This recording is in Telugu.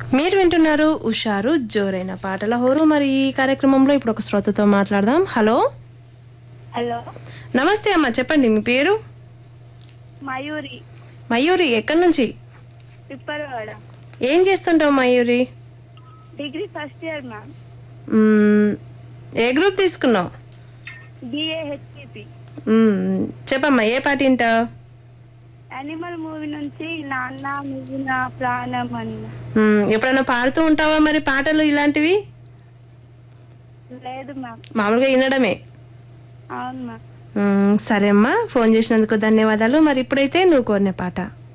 మీరు వింటున్నారు ఉషారు జోరైన పాటల హోరు మరి ఈ కార్యక్రమంలో ఇప్పుడు ఒక శ్రోతతో మాట్లాడదాం హలో హలో నమస్తే అమ్మ చెప్పండి మీ పేరు మయూరి మయూరి ఎక్కడి నుంచి పిప్పలవాడ ఏం చేస్తుంటావు Mayuri degree first year ma'am మ్మ్, ఏ గ్రూప్ తీసుకున్నావు బిఏ హెచ్పిపి మ్మ్, చెప్పమ్మా ఏ పాట వింటావు యానిమల్ మూవీ నుంచి నాన్న నువ్వు నా ప్రాణం అని మ్మ్, ఎప్పుడైనా పాడుతూ ఉంటావా మరి పాటలు ఇలాంటివి లేదు మ్యామ్ మామూలుగా వినడమే అవును మ్యామ్ మ్మ్, సరే అమ్మా ఫోన్ చేసినందుకు ధన్యవాదాలు మరి ఇప్పుడైతే నువ్వు కోరిన పాట